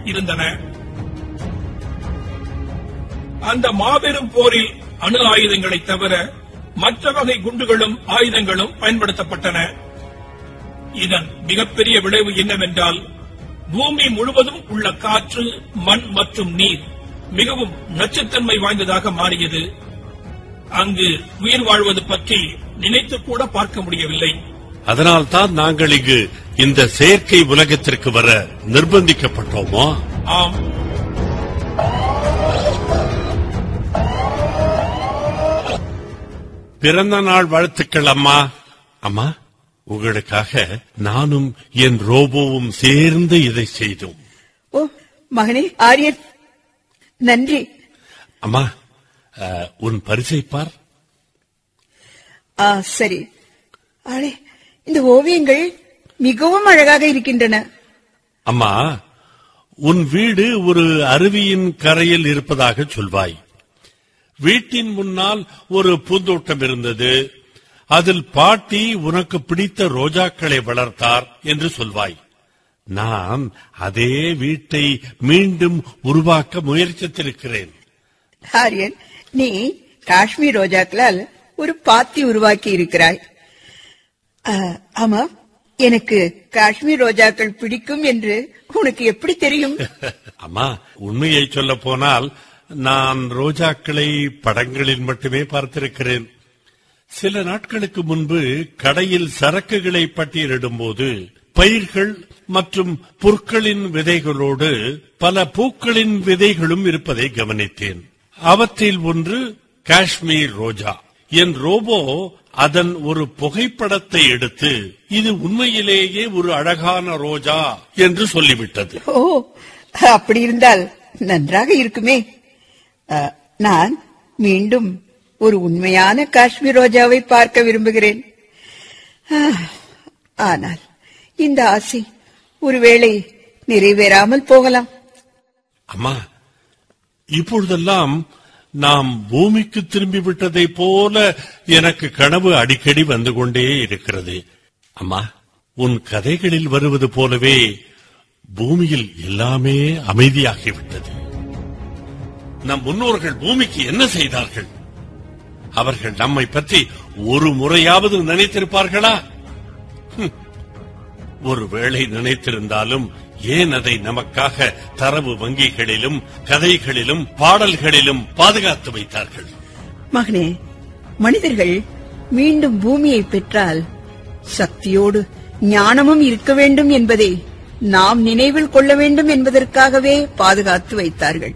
இருந்தன அந்த மாபெரும் போரில் அணு ஆயுதங்களை தவிர மற்ற வகை குண்டுகளும் ஆயுதங்களும் பயன்படுத்தப்பட்டன இதன் மிகப்பெரிய விளைவு என்னவென்றால் பூமி முழுவதும் உள்ள காற்று மண் மற்றும் நீர் மிகவும் நச்சுத்தன்மை வாய்ந்ததாக மாறியது அங்கு உயிர் வாழ்வது பற்றி நினைத்து கூட பார்க்க முடியவில்லை அதனால்தான் நாங்கள் இங்கு இந்த செயற்கை உலகத்திற்கு வர நிர்பந்திக்கப்பட்டோமா ஆம் பிறந்த நாள் வாழ்த்துக்கள் அம்மா அம்மா உங்களுக்காக நானும் என் ரோபோவும் சேர்ந்து இதை செய்தோம் ஓ மகனே ஆரியன் நன்றி அம்மா அஹ், உன் பரிசை பார் ஆ சரி ஆளே இந்த ஓவியங்கள் மிகவும் அழகாக இருக்கின்றன அம்மா உன் வீடு ஒரு அருவியின் கரையில் இருப்பதாக சொல்வாய் வீட்டின் முன்னால் ஒரு பூந்தோட்டம் இருந்தது அதில் பாட்டி உனக்கு பிடித்த ரோஜாக்களை வளர்த்தார் என்று சொல்வாய் நான் அதே வீட்டை மீண்டும் உருவாக்க முயற்சித்திருக்கிறேன் ஆரியன் நீ காஷ்மீர் ரோஜாக்களால் ஒரு பாத்தி உருவாக்கி இருக்கிறாய் ஆ, ஆமா எனக்கு காஷ்மீர் ரோஜாக்கள் பிடிக்கும் என்று உனக்கு எப்படி தெரியும் அம்மா உண்மையை சொல்ல போனால் நான் ரோஜாக்களை படங்களில் மட்டுமே பார்த்திருக்கிறேன் சில நாட்களுக்கு முன்பு கடையில் சரக்குகளை பட்டியலிடும்போது பயிர்கள் மற்றும் புற்களின் விதைகளோடு பல பூக்களின் விதைகளும் இருப்பதை கவனித்தேன் அவற்றில் ஒன்று காஷ்மீர் ரோஜா என் ரோபோ அதன் ஒரு புகைப்படத்தை எடுத்து இது உண்மையிலேயே ஒரு அழகான ரோஜா என்று சொல்லிவிட்டது ஓ அப்படி இருந்தால் நன்றாக இருக்குமே ஆ, நான் மீண்டும் ஒரு உண்மையான காஷ்மீர் ரோஜாவை பார்க்க விரும்புகிறேன் ஆ, ஆனால் இந்த ஆசை ஒருவேளை நிறைவேறாமல் போகலாம் அம்மா இப்பொழுதெல்லாம் நாம் பூமிக்கு திரும்பி விட்டதை போல எனக்கு கனவு அடிக்கடி வந்து கொண்டே இருக்கிறது அம்மா உன் கதைகளில் வருவது போலவே பூமியில் எல்லாமே அமைதியாகிவிட்டது நம் முன்னோர்கள் பூமிக்கு என்ன செய்தார்கள் அவர்கள் நம்மை பற்றி ஒரு முறையாவது நினைத்திருப்பார்களா ஹம். ஒருவேளை நினைத்திருந்தாலும் ஏன் அதை நமக்காக தரவு வங்கிகளிலும் கதைகளிலும் பாடல்களிலும் பாதுகாத்து வைத்தார்கள் மகனே மனிதர்கள் மீண்டும் பூமியை பெற்றால் சக்தியோடு ஞானமும் இருக்க வேண்டும் என்பதை நாம் நினைவில் கொள்ள வேண்டும் என்பதற்காகவே பாதுகாத்து வைத்தார்கள்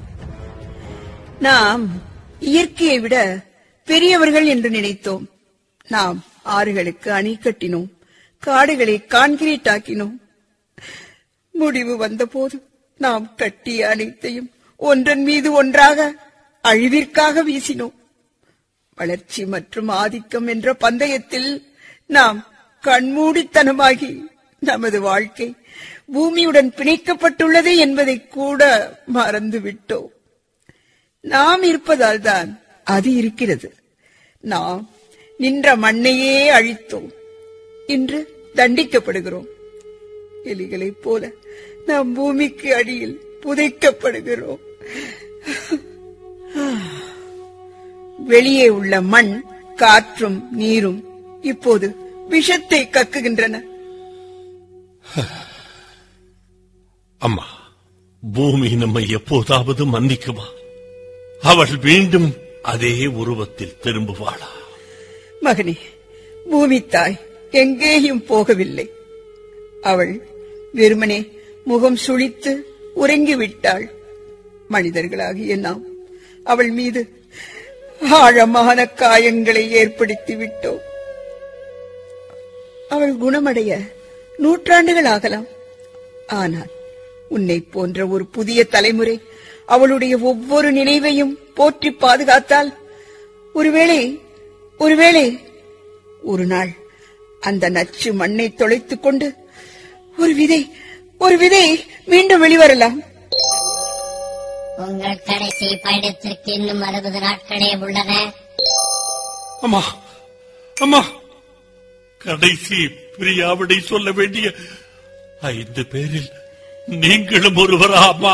நாம் இயற்கையை விட பெரியவர்கள் என்று நினைத்தோம் நாம் ஆறுகளுக்கு அணை கட்டினோம் காடுகளை கான்கிரீட் ஆக்கினோம் முடிவு வந்தபோது நாம் கட்டிய அனைத்தையும் ஒன்றன் மீது ஒன்றாக அழிவிற்காக வீசினோம் வளர்ச்சி மற்றும் ஆதிக்கம் என்ற பந்தயத்தில் நாம் கண்மூடித்தனமாகி நமது வாழ்க்கை பூமியுடன் பிணைக்கப்பட்டுள்ளது என்பதை கூட மறந்துவிட்டோம் நாம் இருப்பதால் தான் அது இருக்கிறது நாம் நின்ற மண்ணையே அழித்தோம் இன்று தண்டிக்கப்படுகிறோம் எலிகளைப் போல நாம் பூமிக்கு அடியில் புதைக்கப்படுகிறோம் வெளியே உள்ள மண் காற்றும் நீரும் இப்போது விஷத்தை கக்குகின்றன அம்மா பூமி நம்மை எப்போதாவது மன்னிக்குமா அவள் மீண்டும் அதே உருவத்தில் திரும்புவாளா மகனே பூமி தாய் எங்கேயும் போகவில்லை அவள் வெறுமனே முகம் சுளித்து உறங்கிவிட்டாள் மனிதர்களாகிய நாம் அவள் மீது ஆழமான காயங்களை ஏற்படுத்தி விட்டோம் அவள் குணமடைய நூற்றாண்டுகள் ஆகலாம் ஆனால் உன்னை போன்ற ஒரு புதிய தலைமுறை அவளுடைய ஒவ்வொரு நினைவையும் போற்றி பாதுகாத்தால் ஒருவேளை ஒருவேளை ஒரு நாள் அந்த நச்சு மண்ணை தொலைத்துக் கொண்டு ஒரு விதை ஒரு விதை மீண்டும் வெளிவரலாம் உங்கள் கடைசி பயணத்திற்கு இன்னும் அறுபது நாட்களே உள்ளன அம்மா அம்மா கடைசி பிரியாவிடை சொல்ல வேண்டிய ஐந்து பேரில் நீங்களும் ஒருவரா அம்மா